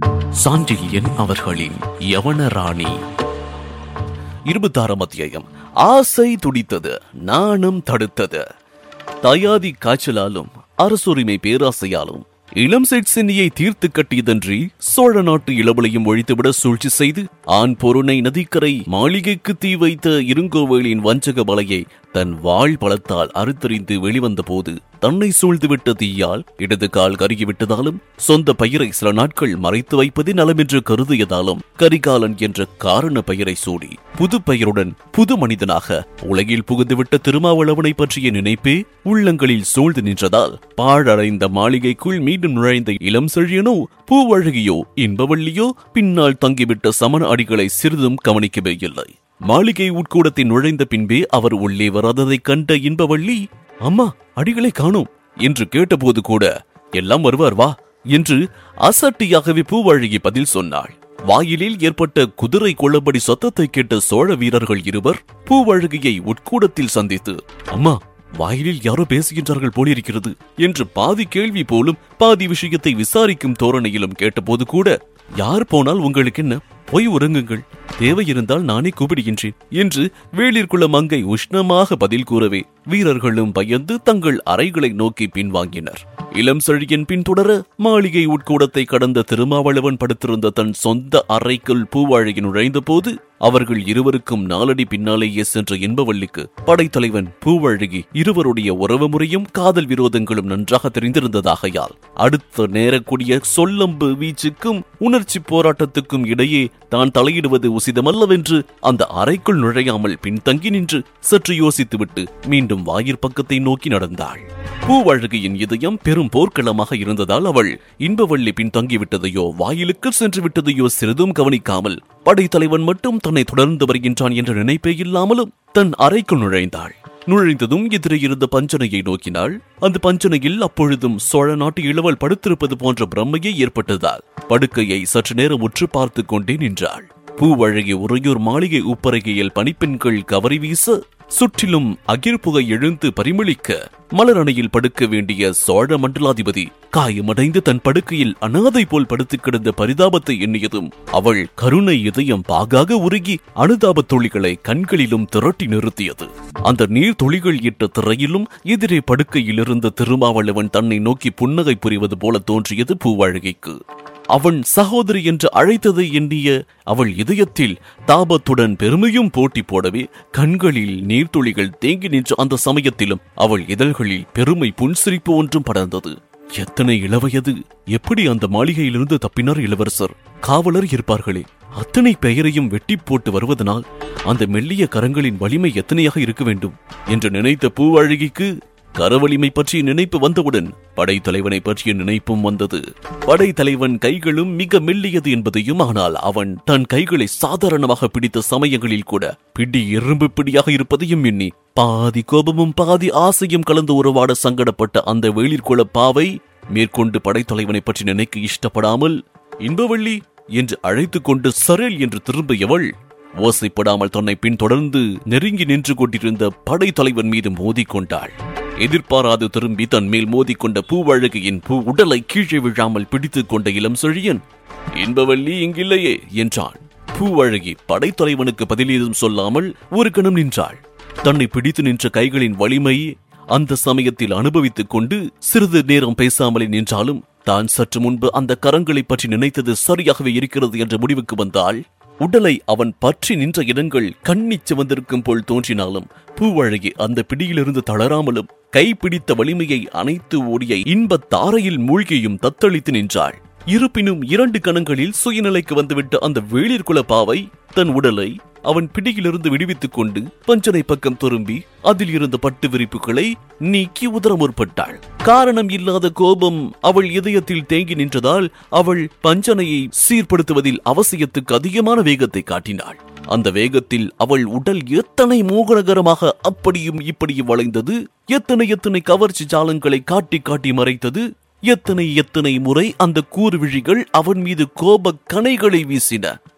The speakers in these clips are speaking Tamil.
சாண்டில்யன் அவர்களின் யவனராணி இருபத்தாறாம் அத்தியாயம் ஆசை துடித்தது நாணம் தடுத்தது தயாதி காய்ச்சலாலும் அரசுரிமை பேராசையாலும் இளம் செட்சினியை தீர்த்து கட்டியதன்றி சோழ நாட்டு இளவலையும் ஒழித்துவிட சூழ்ச்சி செய்து ஆண் பொருணை நதிக்கரை மாளிகைக்கு தீ வைத்த இருங்கோவேலின் வஞ்சக வலையை தன் வாழ் பலத்தால் அறுத்தறிந்து வெளிவந்த போது தன்னை சூழ்ந்துவிட்ட தீயால் இடது கால் கருகிவிட்டதாலும் சொந்த பயிரை சில நாட்கள் மறைத்து வைப்பதே நலமென்று கருதியதாலும் கரிகாலன் என்ற காரண பெயரை சூடி புது பெயருடன் புது மனிதனாக உலகில் புகுந்துவிட்ட திருமாவளவனை பற்றிய நினைப்பே உள்ளங்களில் சூழ்ந்து நின்றதால் பாழடைந்த மாளிகைக்குள் மீண்டும் நுழைந்த இளம் செழியனோ பூவழகியோ இன்பவள்ளியோ பின்னால் தங்கிவிட்ட சமண அடிகளை சிறிதும் கவனிக்கவே இல்லை மாளிகை உட்கூடத்தில் நுழைந்த பின்பே அவர் உள்ளே வராததைக் கண்ட இன்பவள்ளி அம்மா அடிகளை காணோம் என்று கேட்டபோது கூட எல்லாம் வருவார் வா என்று அசட்டியாகவே பூவழகி பதில் சொன்னாள் வாயிலில் ஏற்பட்ட குதிரை கொள்ளபடி சத்தத்தை கேட்ட சோழ வீரர்கள் இருவர் பூவழகியை உட்கூடத்தில் சந்தித்து அம்மா வாயிலில் யாரோ பேசுகின்றார்கள் போலிருக்கிறது என்று பாதி கேள்வி போலும் பாதி விஷயத்தை விசாரிக்கும் தோரணையிலும் கேட்டபோது கூட யார் போனால் உங்களுக்கு என்ன போய் உறங்குங்கள் தேவை இருந்தால் நானே கூப்பிடுகின்றேன் என்று வேளிர்குள்ள மங்கை உஷ்ணமாக பதில் கூறவே வீரர்களும் பயந்து தங்கள் அறைகளை நோக்கி பின்வாங்கினர் இளம் செழியன் பின்தொடர மாளிகை உட்கூடத்தை கடந்த திருமாவளவன் படுத்திருந்த தன் சொந்த அறைக்குள் பூவாழையை நுழைந்த போது அவர்கள் இருவருக்கும் நாலடி பின்னாலேயே சென்ற இன்பவள்ளிக்கு படைத்தலைவன் பூவழகி இருவருடைய உறவு முறையும் காதல் விரோதங்களும் நன்றாக தெரிந்திருந்ததாகையால் அடுத்த நேரக்கூடிய சொல்லம்பு வீச்சுக்கும் உணர்ச்சி போராட்டத்துக்கும் இடையே தான் தலையிடுவது உசிதமல்லவென்று அந்த அறைக்குள் நுழையாமல் பின்தங்கி நின்று சற்று யோசித்துவிட்டு மீண்டும் வாயிற் பக்கத்தை நோக்கி நடந்தாள் பூவழகியின் இதயம் பெரும் போர்க்களமாக இருந்ததால் அவள் இன்பவள்ளி பின்தங்கிவிட்டதையோ வாயிலுக்கு சென்று விட்டதையோ சிறிதும் கவனிக்காமல் படைத்தலைவன் மட்டும் தன்னை தொடர்ந்து வருகின்றான் என்ற நினைப்பே இல்லாமலும் தன் அறைக்குள் நுழைந்தாள் நுழைந்ததும் எதிரே இருந்த பஞ்சனையை நோக்கினாள் அந்த பஞ்சனையில் அப்பொழுதும் சோழ நாட்டு இளவல் படுத்திருப்பது போன்ற பிரம்மையே ஏற்பட்டதால் படுக்கையை சற்று நேரம் உற்று பார்த்துக் கொண்டே நின்றாள் பூவழகி உறையூர் மாளிகை உப்பரகையில் பணிப்பெண்கள் கவரி வீச சுற்றிலும் அகிர்புகை எழுந்து பரிமளிக்க மலரணையில் படுக்க வேண்டிய சோழ மண்டலாதிபதி காயமடைந்து தன் படுக்கையில் அனாதை போல் படுத்து கிடந்த பரிதாபத்தை எண்ணியதும் அவள் கருணை இதயம் பாகாக உருகி அனுதாபத் துளிகளை கண்களிலும் திரட்டி நிறுத்தியது அந்த நீர் துளிகள் இட்ட திரையிலும் எதிரே படுக்கையில் இருந்த திருமாவளவன் தன்னை நோக்கி புன்னகை புரிவது போல தோன்றியது பூவாழகைக்கு அவன் சகோதரி என்று அழைத்ததை எண்ணிய அவள் இதயத்தில் தாபத்துடன் பெருமையும் போட்டி போடவே கண்களில் நீர்த்துளிகள் தேங்கி நின்ற அந்த சமயத்திலும் அவள் இதழ்களில் பெருமை புன்சிரிப்பு ஒன்றும் படர்ந்தது எத்தனை இளவயது எப்படி அந்த மாளிகையிலிருந்து தப்பினார் இளவரசர் காவலர் இருப்பார்களே அத்தனை பெயரையும் வெட்டி போட்டு வருவதனால் அந்த மெல்லிய கரங்களின் வலிமை எத்தனையாக இருக்க வேண்டும் என்று நினைத்த பூவழகிக்கு கரவலிமை பற்றிய நினைப்பு வந்தவுடன் படைத்தலைவனை பற்றிய நினைப்பும் வந்தது படைத்தலைவன் கைகளும் மிக மெல்லியது என்பதையும் ஆனால் அவன் தன் கைகளை சாதாரணமாக பிடித்த சமயங்களில் கூட பிடி எறும்பு பிடியாக இருப்பதையும் எண்ணி பாதி கோபமும் பாதி ஆசையும் கலந்து உறவாட சங்கடப்பட்ட அந்த வேளிர்குல பாவை மேற்கொண்டு படைத்தலைவனை பற்றி நினைக்க இஷ்டப்படாமல் இன்பவள்ளி என்று அழைத்துக் கொண்டு சரேல் என்று திரும்பியவள் ஓசைப்படாமல் தன்னை பின்தொடர்ந்து நெருங்கி நின்று கொண்டிருந்த படைத்தலைவன் மீது மோதிக்கொண்டாள் எதிர்பாராது திரும்பி தன் மேல் மோதிக்கொண்ட பூவழகியின் பூ உடலை கீழே விழாமல் பிடித்துக் கொண்ட இளம் செழியன் இன்பவல்லி இங்கில்லையே என்றான் பூவழகி படைத்தலைவனுக்கு பதிலீதும் சொல்லாமல் ஒரு கணம் நின்றாள் தன்னை பிடித்து நின்ற கைகளின் வலிமை அந்த சமயத்தில் அனுபவித்துக் கொண்டு சிறிது நேரம் பேசாமலே நின்றாலும் தான் சற்று முன்பு அந்த கரங்களை பற்றி நினைத்தது சரியாகவே இருக்கிறது என்ற முடிவுக்கு வந்தால் உடலை அவன் பற்றி நின்ற இடங்கள் கண்ணிச் சிவந்திருக்கும் போல் தோன்றினாலும் பூவழகி அந்த பிடியிலிருந்து தளராமலும் கைப்பிடித்த வலிமையை அணைத்து ஓடிய இன்பத் தாரையில் மூழ்கியும் தத்தளித்து நின்றாள் இருப்பினும் இரண்டு கணங்களில் சுயநிலைக்கு வந்துவிட்ட அந்த வேளிர்குல பாவை தன் உடலை அவன் பிடியிலிருந்து விடுவித்துக் கொண்டு பஞ்சனை பக்கம் திரும்பி அதில் இருந்த பட்டு விரிப்புகளை நீக்கி உதற முற்பட்டாள் காரணம் இல்லாத கோபம் அவள் இதயத்தில் தேங்கி நின்றதால் அவள் பஞ்சனையை சீர்படுத்துவதில் அவசியத்துக்கு அதிகமான வேகத்தை காட்டினாள் அந்த வேகத்தில் அவள் உடல் எத்தனை மோகனகரமாக அப்படியும் இப்படியும் வளைந்தது எத்தனை எத்தனை கவர்ச்சி ஜாலங்களை காட்டி காட்டி மறைத்தது எத்தனை எத்தனை முறை அந்த கூர்விழிகள் அவன் மீது கோப கணைகளை வீசின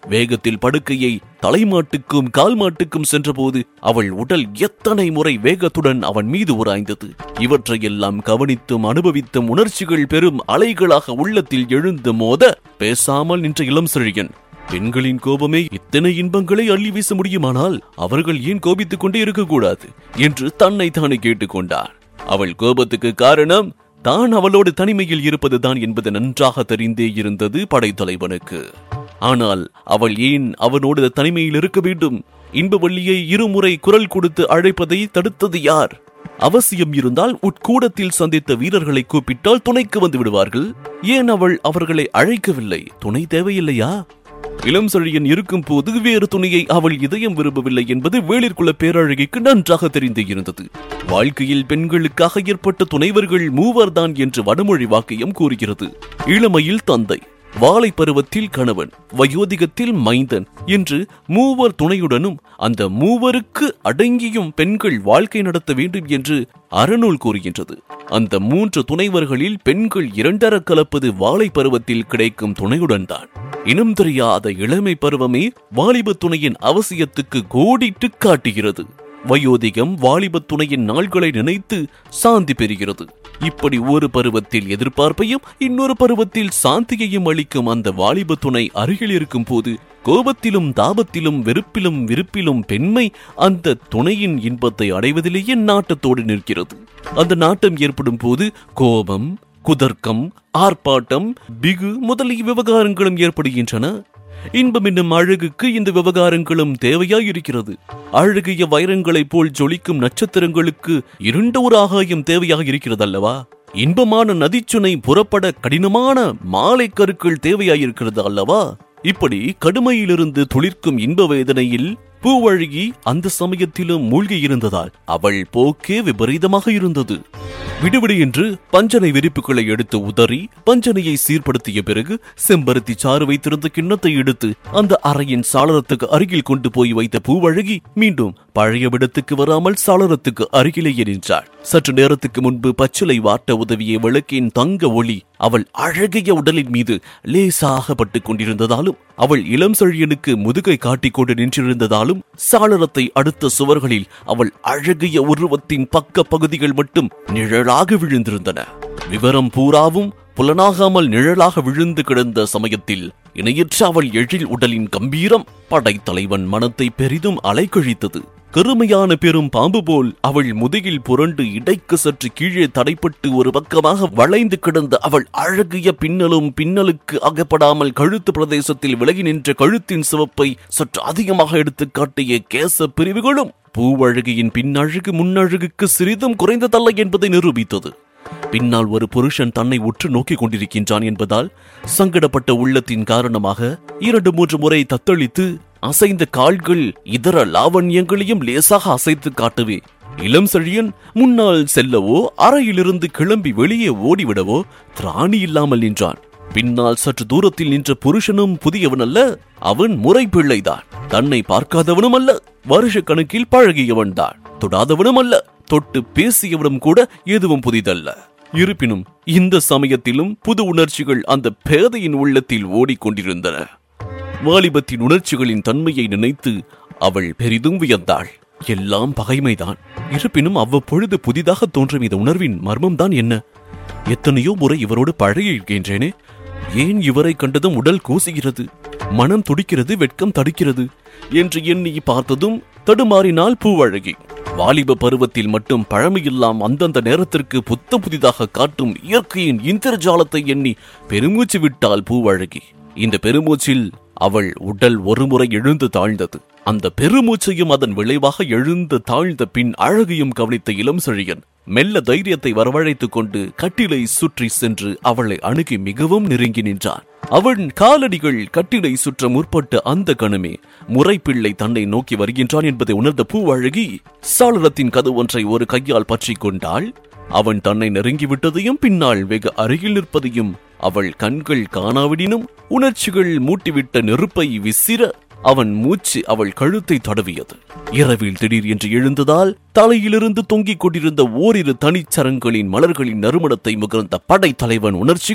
வேகத்தில் படுக்கையை தலைமாட்டுக்கும் கால் மாட்டுக்கும் சென்றபோது அவள் உடல் எத்தனை முறை வேகத்துடன் அவன் மீது உராய்ந்தது இவற்றையெல்லாம் கவனித்தும் அனுபவித்தும் உணர்ச்சிகள் பெரும் அலைகளாக உள்ளத்தில் எழுந்து மோத பேசாமல் நின்ற இளம் செழியன் பெண்களின் கோபமே இத்தனை இன்பங்களை அள்ளி வீச முடியுமானால் அவர்கள் ஏன் கோபித்துக் கொண்டே இருக்கக்கூடாது என்று தன்னை தானே கேட்டுக்கொண்டார் அவள் கோபத்துக்கு காரணம் தான் அவளோடு தனிமையில் இருப்பதுதான் என்பது நன்றாக தெரிந்தே இருந்தது படைத்தலைவனுக்கு ஆனால் அவள் ஏன் அவனோடு தனிமையில் இருக்க வேண்டும் இன்பவள்ளியை இருமுறை குரல் கொடுத்து அழைப்பதை தடுத்தது யார் அவசியம் இருந்தால் உட்கூடத்தில் சந்தித்த வீரர்களை கூப்பிட்டால் துணைக்கு வந்து விடுவார்கள் ஏன் அவள் அவர்களை அழைக்கவில்லை துணை தேவையில்லையா இளம் செழியன் இருக்கும் போது வேறு துணியை அவள் இதயம் விரும்பவில்லை என்பது வேளிற்குள்ள பேரழகிக்கு நன்றாக தெரிந்து இருந்தது வாழ்க்கையில் பெண்களுக்காக ஏற்பட்ட துணைவர்கள் மூவர்தான் என்று வடமொழி வாக்கியம் கூறுகிறது இளமையில் தந்தை வாலை பருவத்தில் கணவன் வயோதிகத்தில் மைந்தன் என்று மூவர் துணையுடனும் அந்த மூவருக்கு அடங்கியும் பெண்கள் வாழ்க்கை நடத்த வேண்டும் என்று அறநூல் கூறுகின்றது அந்த மூன்று துணைவர்களில் பெண்கள் இரண்டர கலப்பது வாலை பருவத்தில் கிடைக்கும் துணையுடன் தான் இனம் தெரியாத இளமை பருவமே வாலிப துணையின் அவசியத்துக்கு கோடிட்டு காட்டுகிறது வயோதிகம் வாலிப துணையின் நாள்களை நினைத்து சாந்தி பெறுகிறது இப்படி ஒரு பருவத்தில் எதிர்பார்ப்பையும் இன்னொரு பருவத்தில் சாந்தியையும் அளிக்கும் அந்த வாலிப துணை அருகில் இருக்கும் போது கோபத்திலும் தாபத்திலும் வெறுப்பிலும் விருப்பிலும் பெண்மை அந்த துணையின் இன்பத்தை அடைவதிலேயே நாட்டத்தோடு நிற்கிறது அந்த நாட்டம் ஏற்படும் போது கோபம் குதர்க்கம் ஆர்ப்பாட்டம் பிகு முதலிய விவகாரங்களும் ஏற்படுகின்றன இன்பம் என்னும் அழகுக்கு இந்த விவகாரங்களும் தேவையாயிருக்கிறது அழகிய வைரங்களைப் போல் ஜொலிக்கும் நட்சத்திரங்களுக்கு இருண்ட ஒரு ஆகாயம் தேவையாக இருக்கிறது அல்லவா இன்பமான நதிச்சுனை புறப்பட கடினமான மாலை கருக்கள் தேவையாயிருக்கிறது அல்லவா இப்படி கடுமையிலிருந்து துளிர்க்கும் இன்ப வேதனையில் பூவழகி அந்த சமயத்திலும் மூழ்கி இருந்ததால் அவள் போக்கே விபரீதமாக இருந்தது விடுவிடு என்று பஞ்சனை விரிப்புகளை எடுத்து உதறி பஞ்சனையை சீர்படுத்திய பிறகு செம்பருத்தி சாறு வைத்திருந்த கிண்ணத்தை எடுத்து அந்த அறையின் சாளரத்துக்கு அருகில் கொண்டு போய் வைத்த பூவழகி மீண்டும் பழைய விடத்துக்கு வராமல் சாளரத்துக்கு அருகிலேயே நின்றாள் சற்று நேரத்துக்கு முன்பு பச்சிலை வாட்ட உதவிய விளக்கின் தங்க ஒளி அவள் அழகிய உடலின் மீது லேசாக பட்டுக் கொண்டிருந்ததாலும் அவள் இளம் செழியனுக்கு முதுகை காட்டிக் கொண்டு நின்றிருந்ததாலும் சாளரத்தை அடுத்த சுவர்களில் அவள் அழகிய உருவத்தின் பக்க பகுதிகள் மட்டும் நிழலாக விழுந்திருந்தன விவரம் பூராவும் புலனாகாமல் நிழலாக விழுந்து கிடந்த சமயத்தில் இணையற்ற அவள் எழில் உடலின் கம்பீரம் படைத்தலைவன் மனத்தை பெரிதும் அலைக்கழித்தது கருமையான பெரும் பாம்பு போல் அவள் முதுகில் புரண்டு இடைக்கு சற்று கீழே தடைப்பட்டு ஒரு பக்கமாக வளைந்து கிடந்த அவள் அழகிய பின்னலும் பின்னலுக்கு அகப்படாமல் கழுத்து பிரதேசத்தில் விலகி நின்ற கழுத்தின் சிவப்பை சற்று அதிகமாக எடுத்து காட்டிய கேச பிரிவுகளும் பூவழகியின் பின்னழகு முன்னழகுக்கு சிறிதும் குறைந்ததல்ல என்பதை நிரூபித்தது பின்னால் ஒரு புருஷன் தன்னை உற்று நோக்கிக் கொண்டிருக்கின்றான் என்பதால் சங்கடப்பட்ட உள்ளத்தின் காரணமாக இரண்டு மூன்று முறை தத்தளித்து அசைந்த கால்கள் இதர லாவண்யங்களையும் லேசாக அசைத்து காட்டவே இளம் செழியன் முன்னால் செல்லவோ அறையிலிருந்து கிளம்பி வெளியே ஓடிவிடவோ திராணி இல்லாமல் நின்றான் பின்னால் சற்று தூரத்தில் நின்ற புருஷனும் புதியவன் அல்ல அவன் முறை பிள்ளைதான் தன்னை பார்க்காதவனும் அல்ல வருஷ கணக்கில் பழகியவன் தான் தொடாதவனும் அல்ல தொட்டு பேசியவனும் கூட எதுவும் புதிதல்ல இருப்பினும் இந்த சமயத்திலும் புது உணர்ச்சிகள் அந்த பேதையின் உள்ளத்தில் ஓடிக்கொண்டிருந்தன வாலிபத்தின் உணர்ச்சிகளின் தன்மையை நினைத்து அவள் பெரிதும் வியந்தாள் எல்லாம் பகைமைதான் இருப்பினும் அவ்வப்பொழுது புதிதாக தோன்றும் இந்த உணர்வின் மர்மம்தான் என்ன எத்தனையோ முறை இவரோடு பழகியிருக்கின்றேனே ஏன் இவரை கண்டதும் உடல் கூசுகிறது மனம் துடிக்கிறது வெட்கம் தடுக்கிறது என்று எண்ணி பார்த்ததும் தடுமாறினாள் பூவழகி வாலிப பருவத்தில் மட்டும் பழமையெல்லாம் அந்தந்த நேரத்திற்கு புத்தம் புதிதாக காட்டும் இயற்கையின் இந்திரஜாலத்தை எண்ணி பெருமூச்சு விட்டாள் பூவழகி இந்த பெருமூச்சில் அவள் உடல் ஒருமுறை எழுந்து தாழ்ந்தது அந்த பெருமூச்சையும் அதன் விளைவாக எழுந்து தாழ்ந்த பின் அழகையும் கவனித்த இளம் செழியன் மெல்ல தைரியத்தை வரவழைத்துக் கொண்டு கட்டிலை சுற்றி சென்று அவளை அணுகி மிகவும் நெருங்கி நின்றான் அவன் காலடிகள் கட்டிலை சுற்ற முற்பட்ட அந்த கணமே முறைப்பிள்ளை தன்னை நோக்கி வருகின்றான் என்பதை உணர்ந்த பூவழகி சாளரத்தின் கது ஒன்றை ஒரு கையால் பற்றிக் கொண்டாள் அவன் தன்னை நெருங்கிவிட்டதையும் பின்னால் வெகு அருகில் நிற்பதையும் அவள் கண்கள் காணாவிடினும் உணர்ச்சிகள் மூட்டிவிட்ட நெருப்பை விசிற அவன் மூச்சு அவள் கழுத்தை தடவியது இரவில் திடீர் என்று எழுந்ததால் தலையிலிருந்து தொங்கிக் கொண்டிருந்த ஓரிரு தனிச்சரங்களின் மலர்களின் நறுமணத்தை முகர்ந்த படைத்தலைவன் உணர்ச்சிகள்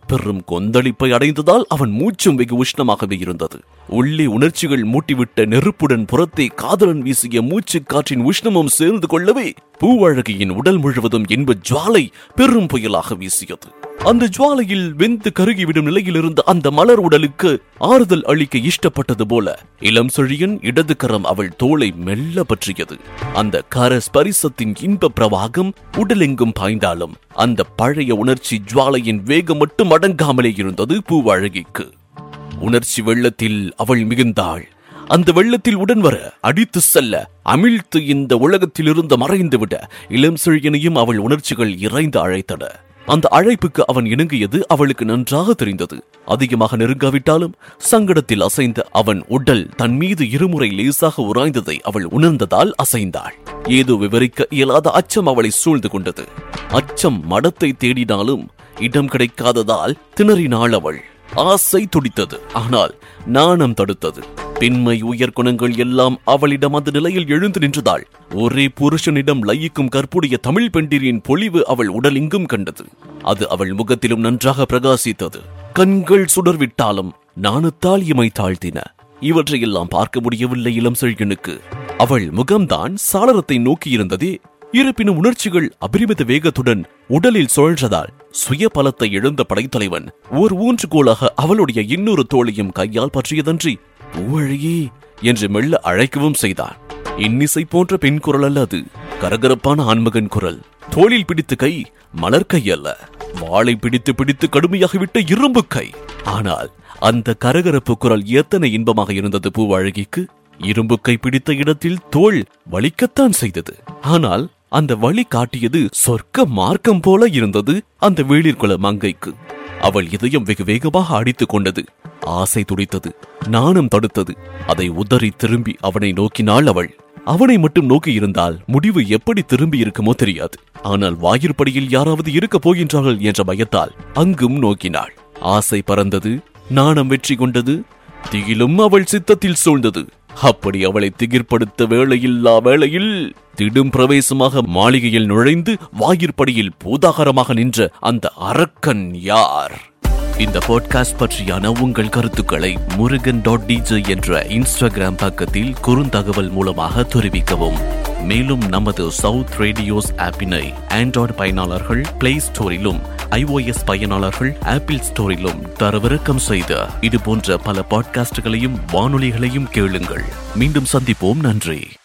பெரும் கொந்தளிப்பை அடைந்ததால் அவன் மூச்சும் வெகு உஷ்ணமாகவே இருந்தது உள்ளே உணர்ச்சிகள் மூட்டிவிட்ட நெருப்புடன் புறத்தே காதலன் வீசிய மூச்சு காற்றின் உஷ்ணமும் சேர்ந்து கொள்ளவே பூவழகியின் உடல் முழுவதும் இன்ப ஜுவாலை பெரும் புயலாக வீசியது அந்த ஜுவாலையில் வெந்து கருகிவிடும் நிலையில் இருந்த அந்த மலர் உடலுக்கு ஆறுதல் அளிக்க இஷ்டப்பட்டது போல இளம் செழியன் இடது கரம் அவள் தோளை மெல்ல பற்றியது அந்த கர ஸ்பரிசத்தின் இன்ப பிரவாகம் உடலெங்கும் பாய்ந்தாலும் அந்த பழைய உணர்ச்சி ஜுவாலையின் வேகம் மட்டும் அடங்காமலே இருந்தது பூவழகிக்கு உணர்ச்சி வெள்ளத்தில் அவள் மிகுந்தாள் அந்த வெள்ளத்தில் உடன் வர அடித்து செல்ல அமிழ்த்து இந்த உலகத்தில் இருந்து மறைந்து விட இளம் செழியனையும் அவள் உணர்ச்சிகள் இறைந்து அழைத்தன அந்த அழைப்புக்கு அவன் இணங்கியது அவளுக்கு நன்றாக தெரிந்தது அதிகமாக நெருங்காவிட்டாலும் சங்கடத்தில் அசைந்த அவன் உடல் தன் மீது இருமுறை லேசாக உராய்ந்ததை அவள் உணர்ந்ததால் அசைந்தாள் ஏதோ விவரிக்க இயலாத அச்சம் அவளை சூழ்ந்து கொண்டது அச்சம் மடத்தை தேடினாலும் இடம் கிடைக்காததால் திணறினாள் அவள் ஆசை துடித்தது ஆனால் நாணம் தடுத்தது பெண்மை உயர் குணங்கள் எல்லாம் அவளிடம் அந்த நிலையில் எழுந்து நின்றதாள் ஒரே புருஷனிடம் லயிக்கும் கற்புடைய தமிழ் பெண்டிரின் பொலிவு அவள் உடலெங்கும் கண்டது அது அவள் முகத்திலும் நன்றாக பிரகாசித்தது கண்கள் சுடர்விட்டாலும் நாணத்தால் இமை தாழ்த்தின இவற்றையெல்லாம் பார்க்க முடியவில்லை இளம் செழியனுக்கு அவள் முகம்தான் சாளரத்தை நோக்கியிருந்ததே இருப்பினும் உணர்ச்சிகள் அபரிமித வேகத்துடன் உடலில் சுழன்றதால் சுய பலத்தை இழந்த படைத்தலைவன் ஓர் ஊன்றுகோலாக அவளுடைய இன்னொரு தோளையும் கையால் பற்றியதன்றி பூவழியே என்று மெல்ல அழைக்கவும் செய்தான் இன்னிசை போன்ற பெண் குரல் அல்ல அது கரகரப்பான ஆண்மகன் குரல் தோளில் பிடித்த கை மலர் கை அல்ல வாளை பிடித்து பிடித்து கடுமையாகிவிட்ட இரும்பு கை ஆனால் அந்த கரகரப்பு குரல் எத்தனை இன்பமாக இருந்தது பூவழகிக்கு இரும்பு கை பிடித்த இடத்தில் தோள் வலிக்கத்தான் செய்தது ஆனால் அந்த வழி காட்டியது சொர்க்க மார்க்கம் போல இருந்தது அந்த வேளிர்குல மங்கைக்கு அவள் இதயம் வெகு வேகமாக அடித்துக் கொண்டது ஆசை துடித்தது நாணம் தடுத்தது அதை உதறி திரும்பி அவனை நோக்கினாள் அவள் அவனை மட்டும் நோக்கி இருந்தால் முடிவு எப்படி திரும்பி இருக்குமோ தெரியாது ஆனால் வாயிற்படியில் யாராவது இருக்கப் போகின்றார்கள் என்ற பயத்தால் அங்கும் நோக்கினாள் ஆசை பறந்தது நாணம் வெற்றி கொண்டது திகிலும் அவள் சித்தத்தில் சூழ்ந்தது அப்படி அவளை திகிர்ப்படுத்த வேளையில்லா வேளையில் திடும் பிரவேசமாக மாளிகையில் நுழைந்து வாயிற்படியில் பூதாகரமாக நின்ற அந்த அரக்கன் யார் இந்த பாட்காஸ்ட் பற்றியான உங்கள் கருத்துக்களை முருகன் டாட் டிஜே என்ற இன்ஸ்டாகிராம் பக்கத்தில் குறுந்தகவல் மூலமாக தெரிவிக்கவும் மேலும் நமது சவுத் ரேடியோஸ் ஆப்பினை ஆண்ட்ராய்டு பயனாளர்கள் பிளே ஸ்டோரிலும் ஐஓஎஸ் பயனாளர்கள் ஆப்பிள் ஸ்டோரிலும் தரவிறக்கம் செய்த இது போன்ற பல பாட்காஸ்டுகளையும் வானொலிகளையும் கேளுங்கள் மீண்டும் சந்திப்போம் நன்றி